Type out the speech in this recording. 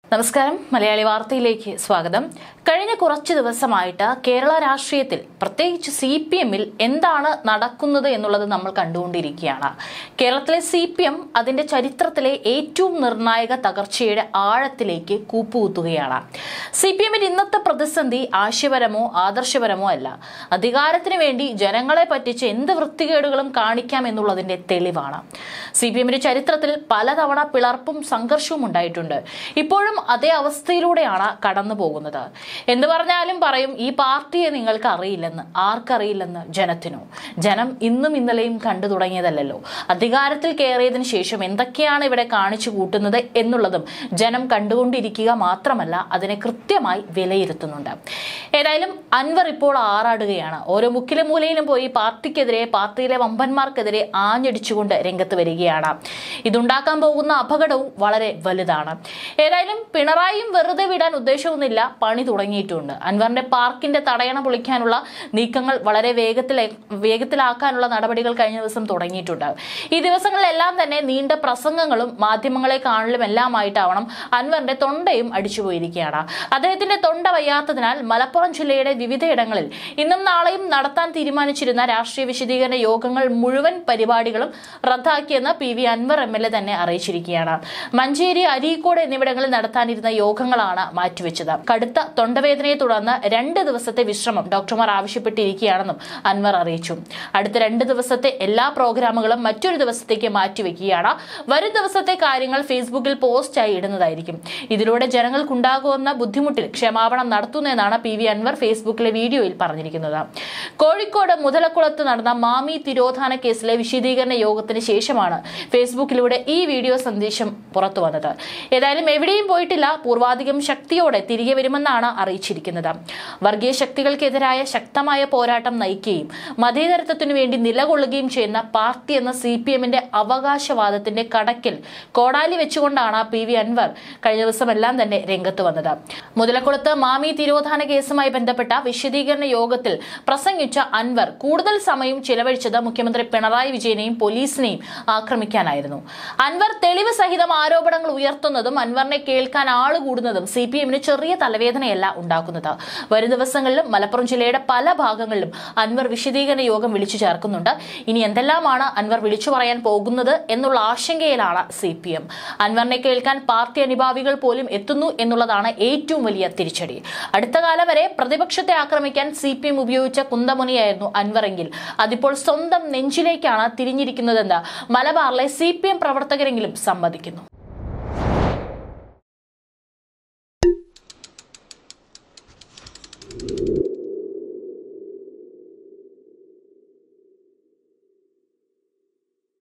നമസ്കാരം മലയാളി വാർത്തയിലേക്ക് സ്വാഗതം കഴിഞ്ഞ കുറച്ച് ദിവസമായിട്ട് കേരള രാഷ്ട്രീയത്തിൽ പ്രത്യേകിച്ച് സി പി എമ്മിൽ എന്താണ് നടക്കുന്നത് എന്നുള്ളത് നമ്മൾ കണ്ടുകൊണ്ടിരിക്കുകയാണ് കേരളത്തിലെ സി പി എം അതിന്റെ ചരിത്രത്തിലെ ഏറ്റവും നിർണായക തകർച്ചയുടെ ആഴത്തിലേക്ക് കൂപ്പുകുത്തുകയാണ് സി പി എമ്മിന്റെ ഇന്നത്തെ പ്രതിസന്ധി ആശയപരമോ ആദർശപരമോ അല്ല അധികാരത്തിന് വേണ്ടി ജനങ്ങളെ പറ്റിച്ച് എന്ത് വൃത്തികേടുകളും കാണിക്കാം എന്നുള്ളതിന്റെ തെളിവാണ് സി പി എമ്മിന്റെ ചരിത്രത്തിൽ പലതവണ പിളർപ്പും സംഘർഷവും ഉണ്ടായിട്ടുണ്ട് ഇപ്പോഴും അതേ അവസ്ഥയിലൂടെയാണ് കടന്നു പോകുന്നത് എന്ത് പറഞ്ഞാലും പറയും ഈ പാർട്ടിയെ നിങ്ങൾക്ക് അറിയില്ലെന്ന് ആർക്കറിയില്ലെന്ന് ജനത്തിനോ ജനം ഇന്നും ഇന്നലെയും കണ്ടു തുടങ്ങിയതല്ലല്ലോ അധികാരത്തിൽ കയറിയതിനു ശേഷം എന്തൊക്കെയാണ് ഇവിടെ കാണിച്ചു കൂട്ടുന്നത് എന്നുള്ളതും ജനം കണ്ടുകൊണ്ടിരിക്കുക മാത്രമല്ല അതിനെ കൃത്യമായി വിലയിരുത്തുന്നുണ്ട് ഏതായാലും അൻവർ ഇപ്പോൾ ആറാടുകയാണ് ഓരോ മുക്കിലും മൂലയിലും പോയി പാർട്ടിക്കെതിരെ പാർട്ടിയിലെ വമ്പന്മാർക്കെതിരെ ആഞ്ഞടിച്ചുകൊണ്ട് രംഗത്ത് വരികയാണ് ഇതുണ്ടാക്കാൻ പോകുന്ന അപകടവും വളരെ വലുതാണ് ഏതായാലും പിണറായിയും വെറുതെ വിടാൻ ഉദ്ദേശമൊന്നുമില്ല പണി തുടങ്ങിയിട്ടുണ്ട് അൻവറിന്റെ പാർക്കിന്റെ തടയണ പൊളിക്കാനുള്ള നീക്കങ്ങൾ വളരെ വേഗത്തിൽ വേഗത്തിലാക്കാനുള്ള നടപടികൾ കഴിഞ്ഞ ദിവസം തുടങ്ങിയിട്ടുണ്ട് ഈ ദിവസങ്ങളിലെല്ലാം തന്നെ നീണ്ട പ്രസംഗങ്ങളും മാധ്യമങ്ങളെ കാണലും എല്ലാമായിട്ടാവണം അൻവറിന്റെ തൊണ്ടയും അടിച്ചുപോയിരിക്കുകയാണ് അദ്ദേഹത്തിന്റെ തൊണ്ട വയ്യാത്തതിനാൽ മലപ്പുറം ജില്ലയുടെ വിവിധയിടങ്ങളിൽ ഇന്നും നാളെയും നടത്താൻ തീരുമാനിച്ചിരുന്ന രാഷ്ട്രീയ വിശദീകരണ യോഗങ്ങൾ മുഴുവൻ പരിപാടികളും റദ്ദാക്കിയെന്ന് P V Anvar M L A തന്നെ അറിയിച്ചിരിക്കുകയാണ് മഞ്ചേരി അരീക്കോട് എന്നിവിടങ്ങളിൽ നടത്താനിരുന്ന യോഗങ്ങളാണ് മാറ്റിവെച്ചത് കടുത്ത തൊണ്ടവേദനയെ തുടർന്ന് രണ്ട് ദിവസത്തെ വിശ്രമം ഡോക്ടർമാർ ആവശ്യപ്പെട്ടിരിക്കുകയാണെന്നും അൻവർ അറിയിച്ചു അടുത്ത രണ്ട് ദിവസത്തെ എല്ലാ പ്രോഗ്രാമുകളും മറ്റൊരു ദിവസത്തേക്ക് മാറ്റിവെക്കുകയാണ് വരും ദിവസത്തെ കാര്യങ്ങൾ ഫേസ്ബുക്കിൽ പോസ്റ്റായി ഇടുന്നതായിരിക്കും ഇതിലൂടെ ജനങ്ങൾക്കുണ്ടാകുന്ന ബുദ്ധിമുട്ടിൽ ക്ഷമാപണം നടത്തുന്നതെന്നാണ് പി വി അൻവർ ഫേസ്ബുക്കിലെ വീഡിയോയിൽ പറഞ്ഞിരിക്കുന്നത് കോഴിക്കോട് മുതലക്കുളത്ത് നടന്ന മാമി തിരോധാന കേസിലെ വിശദീകരണ യോഗത്തിന് ശേഷമാണ് ഫേസ്ബുക്കിലൂടെ ഈ വീഡിയോ സന്ദേശം പുറത്തു വന്നത് ഏതായാലും എവിടെയും പോയിട്ടില്ല പൂർവാധികം ശക്തിയോടെ തിരികെ വരുമെന്നാണ് അറിയിച്ചിരിക്കുന്നത് വർഗീയ ശക്തികൾക്കെതിരായ ശക്തമായ പോരാട്ടം നയിക്കുകയും മതേതരത്വത്തിനു വേണ്ടി നിലകൊള്ളുകയും ചെയ്യുന്ന പാർട്ടി എന്ന സി പി എമ്മിന്റെ അവകാശവാദത്തിന്റെ കടക്കിൽ കോടാലി വെച്ചുകൊണ്ടാണ് പി വി അൻവർ കഴിഞ്ഞ ദിവസമെല്ലാം തന്നെ രംഗത്ത് വന്നത് മുതലക്കുളത്ത് മാമി തിരോധാന കേസുമായി ബന്ധപ്പെട്ട വിശദീകരണ യോഗത്തിൽ പ്രസംഗിച്ച അൻവർ കൂടുതൽ സമയം ചിലവഴിച്ചത് മുഖ്യമന്ത്രി പിണറായി വിജയനെയും പോലീസിനെയും ആക്രമിക്കാനായിരുന്നു അൻവർ തെളിവ് സഹിതം ആരോപണങ്ങൾ ഉയർത്തുന്നതും അൻവറിനെ കേൾക്കാൻ ആള് കൂടുന്നതും സി പി എമ്മിന് ചെറിയ തലവേദനയല്ല ഉണ്ടാക്കുന്നത് വരും ദിവസങ്ങളിലും മലപ്പുറം ജില്ലയുടെ പല ഭാഗങ്ങളിലും അൻവർ വിശദീകരണ യോഗം വിളിച്ചു ചേർക്കുന്നുണ്ട് ഇനി എന്തെല്ലാമാണ് അൻവർ വിളിച്ചു പറയാൻ പോകുന്നത് എന്നുള്ള ആശങ്കയിലാണ് സി പി എം അൻവറിനെ കേൾക്കാൻ പാർട്ടി അനുഭാവികൾ പോലും എത്തുന്നു എന്നുള്ളതാണ് ഏറ്റവും വലിയ തിരിച്ചടി അടുത്ത കാലം വരെ പ്രതിപക്ഷത്തെ ആക്രമിക്കാൻ സി പി എം ഉപയോഗിച്ച കുന്തമുനിയായിരുന്നു അൻവറെങ്കിൽ അതിപ്പോൾ സ്വന്തം നെഞ്ചിലേക്കാണ് തിരിഞ്ഞിരിക്കുന്നതെന്ന് മലബാറിലെ സി പി എം പ്രവർത്തകരെങ്കിലും സമ്മതിക്കുന്നു